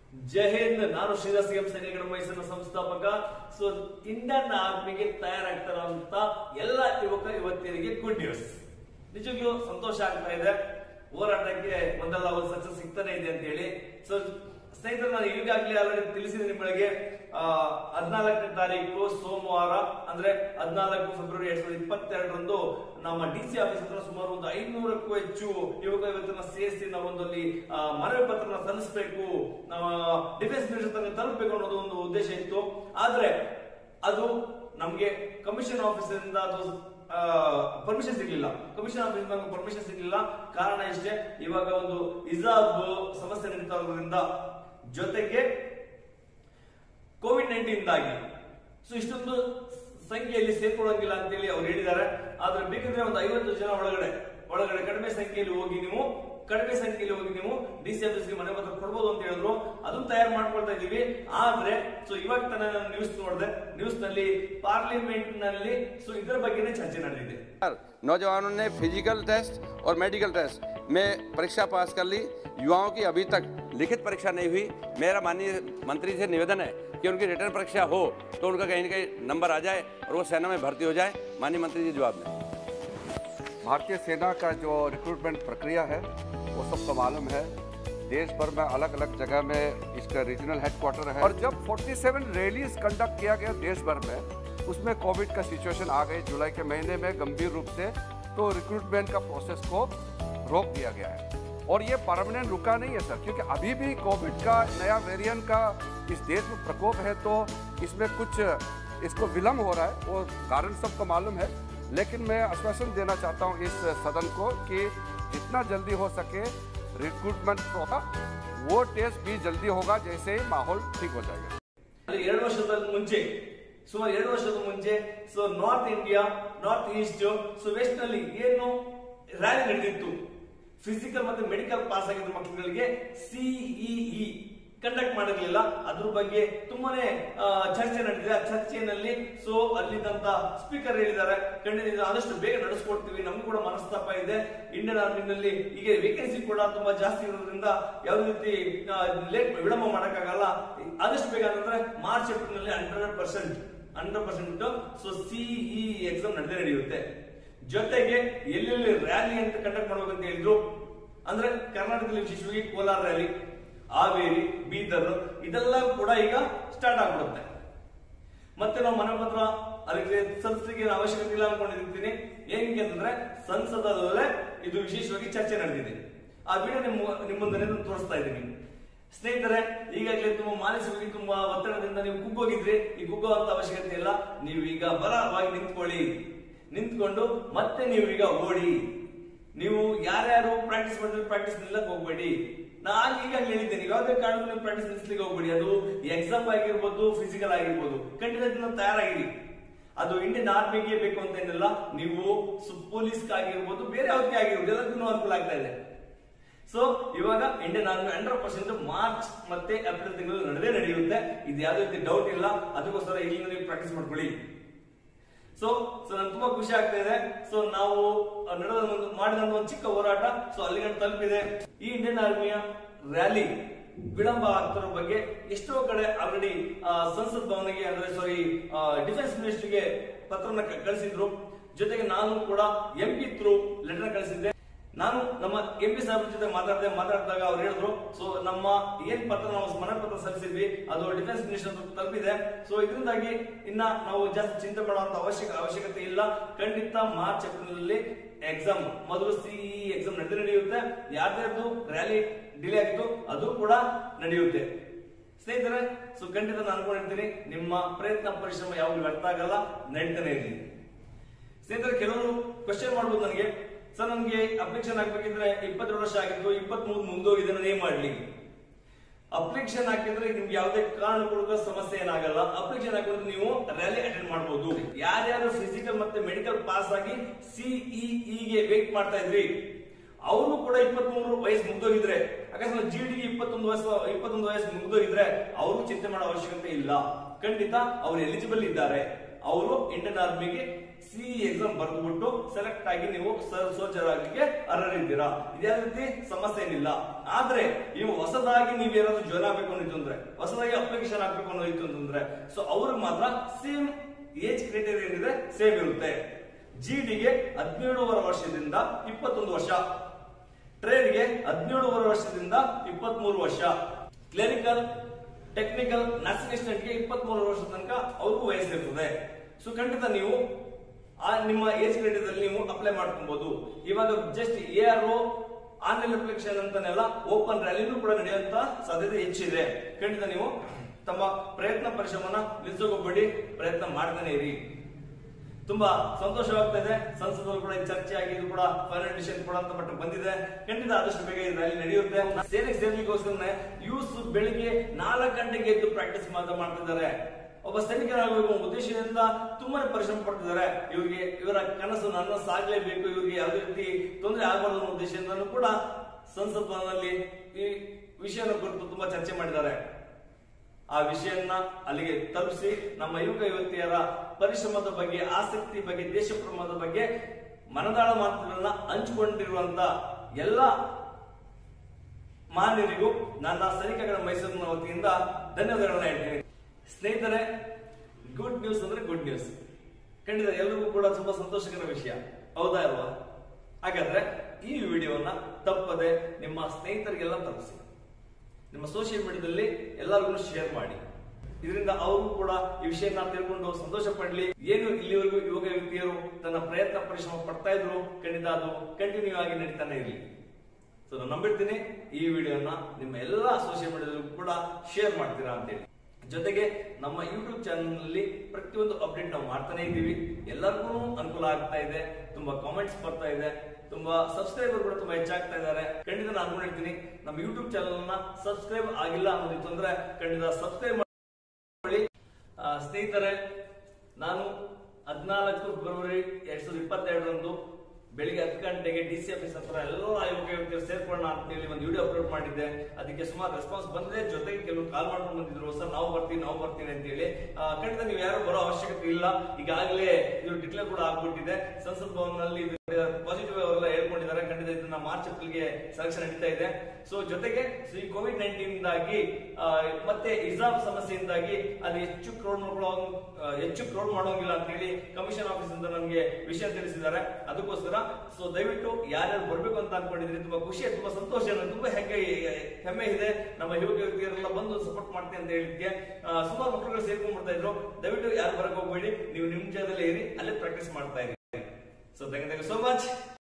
ಜೈ ಹಿಂದ್ ನಾನು ಶ್ರೀದಾಸ್ ಎಂ ಸೈನಿಕರ ಮೈಸೂರಿನ ಸಂಸ್ಥಾಪಕ ಸೊ ಇಂಡಿಯನ್ ಆರ್ಮಿಗೆ ತಯಾರಾಗ್ತಾರಂತ ಎಲ್ಲ ಯುವಕ ಯುವತಿಯರಿಗೆ ಗುಡ್ ನ್ಯೂಸ್ ನಿಜವಾಗ್ಲೂ ಸಂತೋಷ ಆಗ್ತಾ ಇದೆ ಹೋರಾಟಕ್ಕೆ ಒಂದಲ್ಲ ಒಂದು ಸಕ್ಸಸ್ ಸಿಗ್ತಾನೆ ಇದೆ ಅಂತ ಹೇಳಿ ಸೊ ಸ್ನೇಹಿತರೆ ನಾನು ಈಗಾಗಲೇ ಆಲ್ರೆಡಿ ತಿಳಿಸಿದ್ದೀನಿ ಬೆಳಗ್ಗೆ ಹದಿನಾಲ್ಕನೇ ತಾರೀಕು ಸೋಮವಾರ ಅಂದ್ರೆ ಹದಿನಾಲ್ಕು ಫೆಬ್ರವರಿ ಎರಡ್ ಸಾವಿರದ ಇಪ್ಪತ್ತೆರಡರಂದು ನಮ್ಮ ಡಿ ಸಿ ಆಫೀಸ್ ಹತ್ರ ಸುಮಾರು ಒಂದು ಐನೂರಕ್ಕೂ ಹೆಚ್ಚು ಯುವಕ ಯುವತಿಯನ್ನ ಸೇರಿಸಿ ನಾವು ಒಂದು ಅಲ್ಲಿ ಆ, ಮನವಿ ಪತ್ರನ ಸಲ್ಲಿಸಬೇಕು ಡಿಫೆನ್ಸ್ ಮಿನಿಸ್ಟರ್ ತನಕ ತಲುಪಬೇಕು ಅನ್ನೋದು ಒಂದು ಉದ್ದೇಶ ಇತ್ತು ಆದ್ರೆ ಅದು ನಮ್ಗೆ ಕಮಿಷನ್ ಆಫೀಸ್ ಇಂದ ಅದು ಪರ್ಮಿಷನ್ ಸಿಗ್ಲಿಲ್ಲ ಕಮಿಷನ್ ಆಫೀಸ್ ನಮ್ಗೆ ಪರ್ಮಿಷನ್ ಸಿಗ್ಲಿಲ್ಲ ಕಾರಣ ಇಷ್ಟೇ ಇವಾಗ ಒಂದು ಇಜಾಬ್ ಸಮಸ್ಯೆ ನಡೀತಾ ಇರೋದ್ರಿಂದ ಜೊತೆಗೆ ಕೋವಿಡ್ ನೈನ್ಟೀನ್ದಾಗಿ ಸೊ ಇಷ್ಟೊಂದು ಸಂಖ್ಯೆಯಲ್ಲಿ ಸೇರ್ಕೊಳ್ಳಂಗಿಲ್ಲ ಅಂತೇಳಿ ಅವ್ರು ಹೇಳಿದ್ದಾರೆ ಆದ್ರೆ ಬೇಕಿದ್ರೆ ಒಂದು ಐವತ್ತು ಜನ ಒಳಗಡೆ ಒಳಗಡೆ ಕಡಿಮೆ ಸಂಖ್ಯೆಯಲ್ಲಿ ಹೋಗಿ ನೀವು ಕಡಿಮೆ ಸಂಖ್ಯೆಯಲ್ಲಿ ಹೋಗಿ ನೀವು ಡಿ ಸಿ ಆಫೀಸ್ಗೆ ಮನೆ ಪತ್ರ ಕೊಡ್ಬೋದು ಅಂತ ಹೇಳಿದ್ರು ಅದನ್ನ ತಯಾರು ಮಾಡ್ಕೊಳ್ತಾ ಇದೀವಿ ಆದ್ರೆ ಸೊ ಇವಾಗ ತಾನೇ ನಾನು ನ್ಯೂಸ್ ನೋಡಿದೆ ನ್ಯೂಸ್ ನಲ್ಲಿ ಪಾರ್ಲಿಮೆಂಟ್ ನಲ್ಲಿ ಸೊ ಇದರ ಬಗ್ಗೆನೇ ಚರ್ಚೆ ನಡೆದಿದೆ नौजवानों ने फिजिकल टेस्ट और मेडिकल टेस्ट में परीक्षा पास कर ली युवाओं की अभी तक लिखित परीक्षा नहीं हुई मेरा माननीय मंत्री से निवेदन है कि उनकी रिटर्न परीक्षा हो तो उनका कहीं ना कहीं नंबर आ जाए और वो सेना में भर्ती हो जाए माननीय मंत्री जी जवाब दें भारतीय सेना का जो रिक्रूटमेंट प्रक्रिया है वो सबको मालूम है देश भर में अलग अलग जगह में इसका रीजनल हेडक्वार्टर है और जब 47 रैलीज कंडक्ट किया गया देश भर में उसमें कोविड का सिचुएशन आ गई जुलाई के महीने में गंभीर रूप से तो रिक्रूटमेंट का प्रोसेस को रोक दिया गया है और ये परमानेंट रुका नहीं है सर क्योंकि अभी भी कोविड का नया वेरिएंट का इस देश में प्रकोप है तो इसमें कुछ इसको विलम्ब हो रहा है वो कारण सबको मालूम है लेकिन मैं आश्वासन देना चाहता हूँ इस सदन को कि जितना जल्दी हो सके रिक्रूटमेंट होगा वो टेस्ट भी जल्दी होगा जैसे ही माहौल ठीक हो जाएगा ಅಲ್ಲಿ ಎರಡು ವರ್ಷದ ಮುಂಚೆ ಸುಮಾರು ಎರಡು ವರ್ಷದ ಮುಂಚೆ so North India North East so West ನಲ್ಲಿ ಏನು ರ್ಯಾಲಿ ನಡೆದಿತ್ತು ಫಿಸಿಕಲ್ ಮತ್ತೆ ಮೆಡಿಕಲ್ ಪಾಸ್ ಆಗಿದ್ದ ಮಕ್ಕಳುಗಳಿಗೆ ಸಿಇಇ ಕಂಡಕ್ಟ್ ಮಾಡಿರ್ಲಿಲ್ಲ ಅದ್ರ ಬಗ್ಗೆ ತುಂಬಾನೇ ಆ, ಚರ್ಚೆ ನಡೆದಿದೆ ಆ ಚರ್ಚೆಯಲ್ಲಿ ಸೊ ಅಲ್ಲಿದ್ದಂತ ಸ್ಪೀಕರ್ ಹೇಳಿದ್ದಾರೆ ಖಂಡಿತ ಇದು ಆದಷ್ಟು ಬೇಗ ನಡೆಸ್ಕೊಡ್ತೀವಿ ನಮ್ಗೂ ಕೂಡ ಮನಸ್ತಾಪ ಇದೆ ಇಂಡಿಯನ್ ಆರ್ಮಿನಲ್ಲಿ ಈಗ ವೇಕೆನ್ಸಿ ಕೂಡ ತುಂಬಾ ಜಾಸ್ತಿ ಇರೋದ್ರಿಂದ ಯಾವುದೇ ರೀತಿ ಲೇಟ್ ವಿಳಂಬ ಮಾಡಕ್ಕಾಗಲ್ಲ ಆದಷ್ಟು ಬೇಗ ಅಂತಂದ್ರೆ ಮಾರ್ಚ್ ಏಪ್ರಿಲ್ ನಲ್ಲಿ hundred percent hundred percent so CE exam ನಡೆದೇ ನಡೆಯುತ್ತೆ ಜೊತೆಗೆ ಎಲ್ಲೆಲ್ಲಿ ರ್ಯಾಲಿ ಅಂತ ಕಂಡಕ್ಟ್ ಮಾಡ್ಬೇಕು ಅಂತ ಹೇಳಿದ್ರು ಅಂದ್ರೆ ಕರ್ನಾಟಕದಲ್ಲಿ ವಿಶೇಷವಾಗಿ ಕೋಲಾರ ರ್ಯಾಲಿ ಹಾವೇರಿ ಬೀದರ್ ಇದೆಲ್ಲ ಕೂಡ ಈಗ ಸ್ಟಾರ್ಟ್ ಆಗ್ಬಿಡುತ್ತೆ ಮತ್ತೆ ನಾವು ಮನೆ ಪತ್ರ ಅದಕ್ಕೆ ಸಂಸದಿಗೆ ಅವಶ್ಯಕತೆ ಇಲ್ಲ ಅನ್ಕೊಂಡಿರ್ತೀನಿ ಏನಕ್ಕೆ ಅಂತಂದ್ರೆ ಸಂಸದಲ್ಲೇ ಇದು ವಿಶೇಷವಾಗಿ ಚರ್ಚೆ ನಡೆದಿದೆ ಆ ವಿಡಿಯೋ ನಿಮ್ಮ ನಿಮ್ಮ ಮುಂದೆ ನಾನು ತೋರಿಸ್ತಾ ಇದ್ದೀನಿ ಸ್ನೇಹಿತರೆ ಈಗಾಗಲೇ ತುಂಬಾ ಮಾನಸಿಕವಾಗಿ ತುಂಬಾ ಒತ್ತಡದಿಂದ ನೀವು ಕುಗ್ಗೋಗಿದ್ರಿ ಈ ಕುಗ್ಗುವಂತ ಅವಶ್ಯಕತೆ ಇಲ್ಲ ನೀವು ಈಗ ಬಲವಾಗಿ ನಿಂತ್ಕೊಳ್ಳಿ ನಿಂತ್ಕೊಂಡು ಮತ್ತೆ ನೀವು ಈಗ ಓಡಿ ನೀವು ಯಾರ್ಯಾರು ಪ್ರಾಕ್ಟೀಸ್ ಮಾಡಿದ್ರೆ ಪ್ರಾಕ್ಟೀಸ್ ನಿಲ್ಲಕ್ ಹೋಗ್ಬೇಡಿ ನಾನು ಈಗಾಗಲೇ ಹೇಳಿದ್ದೇನೆ ಯಾವುದೇ ಕಾರಣಕ್ಕೂ ನೀವು ಪ್ರಾಕ್ಟೀಸ್ ನಿಲ್ಲಿಸ್ಲಿಕ್ಕೆ ಹೋಗ್ಬೇಡಿ ಅದು ಎಕ್ಸಾಮ್ ಆಗಿರ್ಬೋದು ಫಿಸಿಕಲ್ ಆಗಿರ್ಬೋದು ಖಂಡಿತ ಇದನ್ನ ತಯಾರಾಗಿರಿ ಅದು ಇಂಡಿಯನ್ ಆರ್ಮಿಗೆ ಬೇಕು ಅಂತ ಏನಿಲ್ಲ ನೀವು ಪೊಲೀಸ್ ಆಗಿರ್ಬೋದು ಬೇರೆ ಯಾವ್ದಕ್ಕೆ ಆಗಿರ್ಬೋದು ಎಲ್ಲದಕ್ಕೂ ಅನುಕೂಲ ಆಗ್ತಾ ಇದೆ ಸೊ ಇವಾಗ Indian army hundred percent March ಮತ್ತೆ ಏಪ್ರಿಲ್ ತಿಂಗಳು ನಡೆದೇ ನಡೆಯುತ್ತೆ ಇದು ಯಾವುದೇ ರೀತಿ ಡೌಟ್ ಇಲ್ಲ ಅದಕ್ಕೋಸ್ಕರ ಇಲ್ಲಿಂದ ನೀವು ಪ್ರಾಕ್ಟೀಸ್ ಮಾಡ್ಕೊಳ್ಳಿ ಸೊ ಸೊ ನನ್ಗೆ ತುಂಬಾ ಖುಷಿ ಆಗ್ತಾ ಇದೆ ಸೊ ನಾವು ನಡೆದ ಒಂದು ಮಾಡಿದಂತ ಒಂದು ಚಿಕ್ಕ ಹೋರಾಟ ಸೊ ಅಲ್ಲಿಗೆ ತಲುಪಿದೆ ಈ ಇಂಡಿಯನ್ ಆರ್ಮಿಯ ರ್ಯಾಲಿ ವಿಳಂಬ ಆಗ್ತಿರೋ ಬಗ್ಗೆ ಎಷ್ಟೋ ಕಡೆ ಆಲ್ರೆಡಿ ಸಂಸತ್ ಭವನಿಗೆ ಅಂದ್ರೆ ಸಾರಿ ಡಿಫೆನ್ಸ್ ಮಿನಿಸ್ಟ್ರಿಗೆ ಪತ್ರನ ಕ- ಕಳಿಸಿದ್ರು ಜೊತೆಗೆ ನಾನು ಕೂಡ ಎಂ ಪಿ ಥ್ರೂ ಲೆಟರ್ ಕಳಿಸಿದ್ದೆ ನಾನು ನಮ್ಮ ಎಂ ಪಿ ಸಾಹೇಬ್ರ ಜೊತೆ ಮಾತಾಡಿದೆ ಮಾತಾಡಿದಾಗ ಅವ್ರು ಹೇಳಿದ್ರು ಸೊ ನಮ್ಮ ಏನ್ ಪತ್ರ ನಾವು ಮನೆ ಪತ್ರ ಸಲ್ಲಿಸಿದ್ವಿ ಅದು ಡಿಫೆನ್ಸ್ ಮಿನಿಸ್ಟರ್ ಹತ್ರ ತಲುಪಿದೆ ಸೊ ಇದರಿಂದಾಗಿ ಇನ್ನ ನಾವು ಜಾಸ್ತಿ ಚಿಂತೆ ಮಾಡುವಂತ ಅವಶ್ಯಕ ಅವಶ್ಯಕತೆ ಇಲ್ಲ ಖಂಡಿತ ಮಾರ್ಚ್ ಏಪ್ರಿಲ್ ನಲ್ಲಿ ಎಕ್ಸಾಮ್ ಮೊದಲು ಸಿಇ ಎಕ್ಸಾಮ್ ನಡೆದು ನಡೆಯುತ್ತೆ ಯಾರ್ದಾರ್ದು ರ್ಯಾಲಿ ಡಿಲೇ ಆಗಿತ್ತು ಅದು ಕೂಡ ನಡೆಯುತ್ತೆ ಸ್ನೇಹಿತರೆ ಸೊ ಖಂಡಿತ ನಾನು ಅನ್ಕೊಂಡಿರ್ತೀನಿ ನಿಮ್ಮ ಪ್ರಯತ್ನ ಪರಿಶ್ರಮ ಯಾವಾಗಲೂ ವ್ಯರ್ಥ ಆಗಲ್ಲ ನಡೀತಾನೆ ಇರಲಿ ಸ್ನೇಹಿತರೆ ಕೆಲವರು ಕ್ವಶನ್ ಮಾಡ್ಬೋದು ನನಗೆ ಸರ್ ನನಗೆ ಅಪ್ಲಿಕೇಶನ್ ಹಾಕ್ಬೇಕಿದ್ರೆ ಇಪ್ಪತ್ತೆರಡು ವರ್ಷ ಆಗಿದ್ದು ಇಪ್ಪತ್ತ್ ಮೂರು ಮುಂದೋಗಿದೆ ನಾನು ಏನ್ ಮಾಡ್ಲಿ ಅಪ್ಲಿಕೇಶನ್ ಹಾಕಿದ್ರೆ ನಿಮ್ಗೆ ಯಾವುದೇ ಕಾರಣಕ್ಕೂ ಸಮಸ್ಯೆ ಏನಾಗಲ್ಲ ಅಪ್ಲಿಕೇಶನ್ ಹಾಕಿದ್ರೆ ನೀವು ರ್ಯಾಲಿ ಅಟೆಂಡ್ ಮಾಡಬಹುದು ಯಾರ್ಯಾರು ಫಿಸಿಕಲ್ ಮತ್ತೆ ಮೆಡಿಕಲ್ ಪಾಸ್ ಆಗಿ ಸಿಇಇಗೆ ವೇಟ್ ಮಾಡ್ತಾ ಇದ್ರಿ ಅವರು ಕೂಡ ಇಪ್ಪತ್ತ್ ಮೂರು ವಯಸ್ಸು ಮುಗ್ದೋಗಿದ್ರೆ ಅಕಸ್ಮಾತ್ ಜಿ ಡಿಗೆ ಇಪ್ಪತ್ತೊಂದು ವಯಸ್ಸು ಇಪ್ಪತ್ತೊಂದು ವಯಸ್ಸು ಮುಗ್ದೋಗಿದ್ರೆ ಅವರು ಚಿಂತೆ ಮಾಡೋ ಅವಶ್ಯಕತೆ ಇಲ್ಲ ಖಂಡಿತ ಅವರು ಎಲಿಜಿಬಲ್ ಇದ್ದಾರೆ ಅವರು ಇಂಡಿಯನ್ ಆರ್ಮಿಗೆ ಸಿ ಎಕ್ಸಾಮ್ ಬರೆದ್ಬಿಟ್ಟು ಸೆಲೆಕ್ಟ್ ಆಗಿ ನೀವು ಸೋಲ್ಜರ್ ಆಗ್ಲಿಕ್ಕೆ ಅರ್ಹರಿದ್ದೀರಾ ಇದೇ ರೀತಿ ಸಮಸ್ಯೆ ಏನಿಲ್ಲ ಆದ್ರೆ ನೀವು ಹೊಸದಾಗಿ ನೀವೇನಾದ್ರೂ ಜಾಯ್ನ್ ಆಗ್ಬೇಕು ಅನ್ನೋದು ಅಂದ್ರೆ ಹೊಸದಾಗಿ ಅಪ್ಲಿಕೇಶನ್ ಹಾಕ್ಬೇಕು ಅನ್ನೋದು ಅಂತಂದ್ರೆ ಸೊ ಅವ್ರಿಗೆ ಮಾತ್ರ ಸೇಮ್ ಏಜ್ ಕ್ರೈಟೇರಿಯಾ ಏನಿದೆ ಸೇಮ್ ಇರುತ್ತೆ ಜಿ ಡಿಗೆ ಹದಿನೇಳುವರೆ ವರ್ಷದಿಂದ ಇಪ್ಪತ್ತೊಂದು ವರ್ಷ ಟ್ರೇಡ್ಗೆ ಹದಿನೇಳುವರೆ ವರ್ಷದಿಂದ ಇಪ್ಪತ್ತ್ ಮೂರು ವರ್ಷ ಕ್ಲರಿಕಲ್ ಟೆಕ್ನಿಕಲ್ ನರ್ಸಿಂಗ್ ಅಸಿಸ್ಟೆಂಟ್ಗೆ ಇಪ್ಪತ್ತ್ ಮೂರು ವರ್ಷದ ತನಕ ಅವ್ರಿಗೂ ವಯಸ್ಸಿರ್ತದೆ ಸೊ ಖಂಡಿತ ನೀವು ಆ ನಿಮ್ಮ ಏಜ್ ಕ್ರೈಟೇರಿಯಾದಲ್ಲಿ ನೀವು ಅಪ್ಲೈ ಮಾಡ್ಕೊಬಹುದು ಇವಾಗ just A R O online application ಅಂತಾನೆಲ್ಲ ಓಪನ್ ರ್ಯಾಲಿನೂ ಕೂಡ ನಡೆಯುವಂತ ಸಾಧ್ಯತೆ ಹೆಚ್ಚಿದೆ ಖಂಡಿತ ನೀವು ತಮ್ಮ ಪ್ರಯತ್ನ ಪರಿಶ್ರಮನ ನಿಲ್ಸೋಕೋಬೇಡಿ ಪ್ರಯತ್ನ ಮಾಡ್ತಾನೆ ಇರಿ ತುಂಬಾ ಸಂತೋಷವಾಗ್ತಾ ಇದೆ ಸಂಸದರು ಕೂಡ ಈ ಚರ್ಚೆ ಆಗಿ ಇದು ಕೂಡ ಫೈನಲ್ ಡಿಸಿಷನ್ ಕೂಡ ಅಂತ ಮಟ್ಟ ಬಂದಿದೆ ಖಂಡಿತ ಆದಷ್ಟು ಬೇಗ ಈ ರ್ಯಾಲಿ ನಡೆಯುತ್ತೆ ಸೇನೆಗೆ ಸೇರ್ಲಿಕ್ಕೋಸ್ಕರ ಯೂಸ್ ಬೆಳಿಗ್ಗೆ ನಾಲ್ಕು ಗಂಟೆಗೆ ಎದ್ದು ಪ್ರಾಕ್ಟೀಸ್ ಮಾಡ್ತಿದ್ದಾರೆ ಒಬ್ಬ ಸೈನಿಕರಾಗಬೇಕು ಅನ್ನೋ ಉದ್ದೇಶದಿಂದ ತುಂಬಾನೇ ಪರಿಶ್ರಮ ಪಡ್ತಿದ್ದಾರೆ ಇವರಿಗೆ ಇವರ ಕನಸು ನನ್ನ ಸಾಗಲೇಬೇಕು ಇವರಿಗೆ ಯಾವುದೇ ರೀತಿ ತೊಂದರೆ ಆಗಬಾರ್ದು ಅನ್ನೋ ಉದ್ದೇಶದಿಂದನೂ ಕೂಡ ಸಂಸತ್ ಭವನದಲ್ಲಿ ಈ ವಿಷಯನ ಕುರಿತು ತುಂಬಾ ಚರ್ಚೆ ಮಾಡಿದ್ದಾರೆ ಆ ವಿಷಯನ್ನ ಅಲ್ಲಿಗೆ ತಲುಪಿಸಿ ನಮ್ಮ ಯುವಕ ಯುವತಿಯರ ಪರಿಶ್ರಮದ ಬಗ್ಗೆ ಆಸಕ್ತಿ ಬಗ್ಗೆ ದೇಶ ಪ್ರೇಮದ ಬಗ್ಗೆ ಮನದಾಳ ಮಾತುಗಳನ್ನ ಹಂಚಿಕೊಂಡಿರುವಂತ ಎಲ್ಲ ಮಾನ್ಯರಿಗೂ ನನ್ನ ಸೈನಿಕಗಳ ಮೈಸೂರಿನ ವತಿಯಿಂದ ಧನ್ಯವಾದಗಳನ್ನ ಹೇಳ್ತೀನಿ ಸ್ನೇಹಿತರೆ ಗುಡ್ ನ್ಯೂಸ್ ಅಂದ್ರೆ ಗುಡ್ ನ್ಯೂಸ್ ಖಂಡಿತ ಎಲ್ರಿಗೂ ಕೂಡ ತುಂಬಾ ಸಂತೋಷಕರ ವಿಷಯ ಹೌದಾ ಅಲ್ವಾ ಹಾಗಾದ್ರೆ ಈ ವಿಡಿಯೋವನ್ನ ತಪ್ಪದೆ ನಿಮ್ಮ ಸ್ನೇಹಿತರಿಗೆಲ್ಲ ತಲುಪಿಸಿ ನಿಮ್ಮ ಸೋಷಿಯಲ್ ಮೀಡಿಯಾದಲ್ಲಿ ಎಲ್ಲರಿಗೂ ಶೇರ್ ಮಾಡಿ ಇದರಿಂದ ಅವರು ಕೂಡ ಈ ವಿಷಯನ ತಿಳ್ಕೊಂಡು ಸಂತೋಷ ಪಡ್ಲಿ ಏನು ಇಲ್ಲಿವರೆಗೂ ಯುವಕ ಯುವತಿಯರು ತನ್ನ ಪ್ರಯತ್ನ ಪರಿಶ್ರಮ ಪಡ್ತಾ ಇದ್ರು ಖಂಡಿತ ಅದು ಕಂಟಿನ್ಯೂ ಆಗಿ ನಡೀತಾನೆ ಇರಲಿ ಸೊ ನಾನು ನಂಬಿಡ್ತೀನಿ ಈ ವಿಡಿಯೋನ ನಿಮ್ಮ ಎಲ್ಲಾ ಸೋಷಿಯಲ್ ಮೀಡಿಯಾದಲ್ಲೂ ಕೂಡ ಶೇರ್ ಮಾಡ್ತೀರಾ ಅಂತೇಳಿ ಜೊತೆಗೆ ನಮ್ಮ ಯೂಟ್ಯೂಬ್ ಚಾನಲ್ ನಲ್ಲಿ ಪ್ರತಿಯೊಂದು ಅಪ್ಡೇಟ್ ನಾವು ಮಾಡ್ತಾನೆ ಇದ್ದೀವಿ ಎಲ್ಲರಿಗೂ ಅನುಕೂಲ ಆಗ್ತಾ ಇದೆ ತುಂಬಾ ಕಾಮೆಂಟ್ಸ್ ಬರ್ತಾ ಇದೆ ತುಂಬಾ ಸಬ್ಸ್ಕ್ರೈಬರ್ ಕೂಡ ತುಂಬಾ ಹೆಚ್ಚಾಗ್ತಾ ಇದ್ದಾರೆ ಖಂಡಿತ ನಾನು ಅನ್ಕೊಂಡಿರ್ತೀನಿ ನಮ್ಮ ಯೂಟ್ಯೂಬ್ ಚಾನಲ್ ನ ಸಬ್ಸ್ಕ್ರೈಬ್ ಆಗಿಲ್ಲ ಅನ್ನೋದಿತ್ತು ಅಂದ್ರೆ ಖಂಡಿತ ಸಬ್ಸ್ಕ್ರೈಬ್ ಮಾಡಿ ಆ, ಸ್ನೇಹಿತರೆ ನಾನು ಹದಿನಾಲ್ಕು ಫೆಬ್ರವರಿ ಎರಡ್ ಸಾವಿರದ ಇಪ್ಪತ್ತೆರಡರಂದು ಬೆಳಿಗ್ಗೆ ಹತ್ತು ಗಂಟೆಗೆ ಡಿ ಸಿ ಆಫೀಸ್ ಹತ್ರ ಎಲ್ಲ ಯುವಕ ಯುವತಿಯರು ಸೇರ್ಕೊಳ್ಳೋಣ ಅಂತ ಹೇಳಿ ಒಂದು ವಿಡಿಯೋ ಅಪ್ಲೋಡ್ ಮಾಡಿದ್ದೆ ಅದಕ್ಕೆ ಸುಮಾರು ರೆಸ್ಪಾನ್ಸ್ ಬಂದಿದೆ ಜೊತೆಗೆ ಕೆಲವು ಕಾಲ್ ಮಾಡ್ಕೊಂಡು ಬಂದಿದ್ರು ಸರ್ ನಾವು ಬರ್ತೀವಿ ನಾವು ಬರ್ತೀವಿ ಅಂತ ಹೇಳಿ ಆ, ಖಂಡಿತ ನೀವು ಯಾರು ಬರೋ ಅವಶ್ಯಕತೆ ಇಲ್ಲ ಈಗಾಗಲೇ ಇದು ಡಿಕ್ಲೇರ್ ಕೂಡ ಆಗ್ಬಿಟ್ಟಿದೆ ಸಂಸತ್ ಭವನಲ್ಲಿ ಪಾಸಿಟಿವ್ ಅವರೆಲ್ಲ ಹೇಳ್ಕೊಂಡಿದ್ದಾರೆ ಖಂಡಿತ ಇದನ್ನ ಮಾರ್ಚ್ ಏಪ್ರಿಲ್ಗೆ ಸೆಲೆಕ್ಷನ್ ನಡೀತಾ ಇದೆ ಸೊ ಜೊತೆಗೆ ಸೊ ಈ ಕೋವಿಡ್ ನೈನ್ಟೀನ್ ಇಂದಾಗಿ ಆ, ಮತ್ತೆ ಇಸಾಬ್ ಸಮಸ್ಯೆಯಿಂದಾಗಿ ಅದು ಹೆಚ್ಚು ಕ್ರೌಡ್ ಮಾಡ್ಕೊಳ್ಳೋ ಹೆಚ್ಚು ಕ್ರೌಡ್ ಮಾಡೋಂಗಿಲ್ಲ ಅಂತ ಹೇಳಿ ಕಮಿಷನ್ ಆಫೀಸ್ ಇಂದ ನಮಗೆ ವಿಷಯ ತಿಳಿಸಿದ್ದಾರೆ ಅದಕ್ಕೋಸ್ಕರ ಸೊ ದಯವಿಟ್ಟು ಯಾರ್ಯಾರು ಬರ್ಬೇಕು ಅಂತ ಅನ್ಕೊಂಡಿದ್ರಿ ತುಂಬಾ ಖುಷಿ ಆಯ್ತು, ತುಂಬಾ ಸಂತೋಷ ಇದೆ, ತುಂಬಾ ಹೆಗ್ಗೆ ಹೆಮ್ಮೆ ಇದೆ ನಮ್ಮ ಯುವಕ ಯುವತಿಯರೆಲ್ಲ ಬಂದು ಸಪೋರ್ಟ್ ಮಾಡ್ತೀನಿ ಅಂತ ಹೇಳಿದ್ಕೆ ಆ, ಸುಮಾರು ಮಕ್ಕಳುಗಳು ಸೇರ್ಕೊಂಡ್ ಬರ್ತಾ ಇದ್ರು ದಯವಿಟ್ಟು ಯಾರು ಬರಕ್ ಹೋಗ್ಬೇಡಿ ನೀವು ನಿಮ್ ಜಾಗದಲ್ಲೇ ಇರಿ ಅಲ್ಲೇ ಪ್ರಾಕ್ಟೀಸ್ ಮಾಡ್ತಾ ಇರಿ so thank you so much